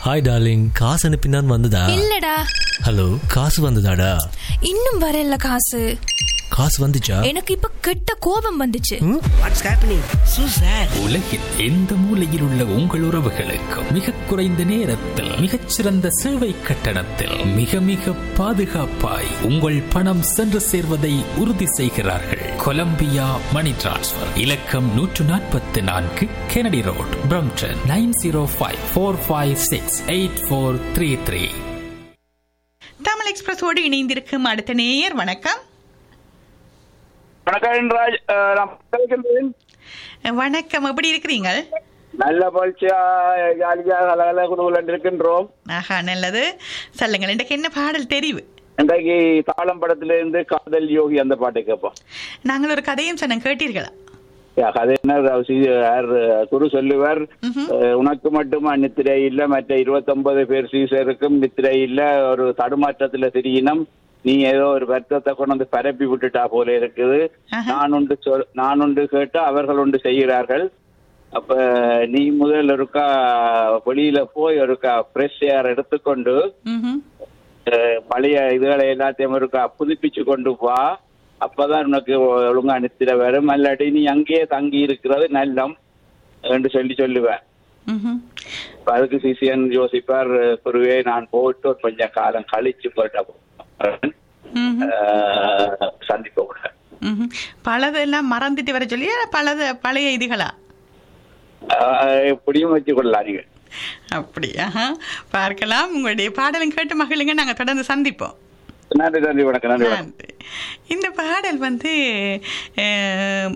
Hi darling காசு அனுப்பினான் வந்ததா இல்லடா ஹலோ காசு வந்ததாடா இன்னும் வரல காசு காசு வந்துச்சா எனக்கு இப்ப கெட்ட கோபம் வந்துச்சு வாட்ஸ் ஹேப்பனிங் சூசர் உலகில் எந்த மூலையில் உள்ள உங்கள் உறவுகளுக்கு மிக குறைந்த நேரத்தில் மிகச்சிறந்த சேவை கட்டணத்தில் மிக மிக பாதுகாப்பாய் உங்கள் பணம் சென்று சேர்வதை உறுதி செய்கிறார்கள் கொலம்பியா மணி டிரான்ஸ்ஃபர் இலக்கம் நூற்று நாற்பத்தி நான்கு Kennedy road Brampton nine zero five four five six eight four three three Tamil எக்ஸ்பிரஸோடு இணைந்திருக்கும் அடுத்த நேயர் வணக்கம் வணக்கம் ராஜ் அஹ், நான் பேசுகிறேன். வணக்கம் எப்படி இருக்கிறீங்க நல்ல பயிற்சியா ஜாலியா கலகல குழுவில் இருக்கின்றோம் ஆஹா நல்லது சொல்லுங்கள் இன்றைக்கு என்ன பாடல் தெரிவு இன்றைக்கு தாளம் படத்துல இருந்து காதல் யோகி அந்த பாட்டை கேட்போம் நாங்கள் ஒரு கதையும் சொன்னோம் கேட்டீர்களா யா, அது என்ன ராவ் சி- யார், குரு சொல்லுவார் அஹ், உனக்கு மட்டுமா நித்திரை இல்ல மற்ற இருபத்தொன்பது பேர் சீசருக்கும் நித்திரை இல்ல ஒரு தடுமாற்றத்துல திரியினம் நீ ஏதோ ஒரு வருத்தத்தை கொண்டு வந்து பரப்பி விட்டுட்டா போல இருக்குது ஆஹா. நான் உண்டு சொல் நான் உண்டு கேட்டா அவர்கள் உண்டு செய்கிறார்கள் அப்ப நீ முதல் ஒருக்கா வெளியில போய் ஒருக்கா ஃப்ரெஷ் ஏர் எடுத்துக்கொண்டு ம்ஹும். அஹ், பழைய இதுகளை எல்லாத்தையும் ஒருக்கா புதுப்பிச்சு கொண்டு வா அப்பதான் உனக்கு ஒழுங்கா நித்திர வரும் இல்லாட்டி நீ அங்கேயே தங்கி இருக்கிறது நல்லம் என்று சொல்லி சொல்லுவேன் ம்ஹும். இப்ப அதுக்கு சிசியன் யோசிப்பார் குருவே நான் போட்டு ஒரு கொஞ்சம் காலம் கழிச்சு போயிட்டா ம்ஹும். சந்திக்க கூட ம்ஹும். பழதெல்லாம் மறந்துட்டு வர சொல்லி பழத பழைய இதுகளா எப்படியும் வச்சு கொள்ளலாம் நீங்க அப்படியா பார்க்கலாம் உங்களுடைய பாடலும் கேட்டு மகிழுங்க நாங்கள் தொடர்ந்து சந்திப்போம் நன்றி நன்றி வணக்கம் நன்றி வணக்கம் நன்றி இந்த பாடல் வந்து அஹ்,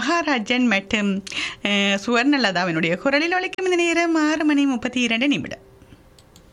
மகாராஜன் மற்றும் அஹ், சுவர்ணலதாவினுடைய குரலில் ஒழிக்கும் இந்த நேரம் ஆறு மணி முப்பத்தி இரண்டு நிமிடம்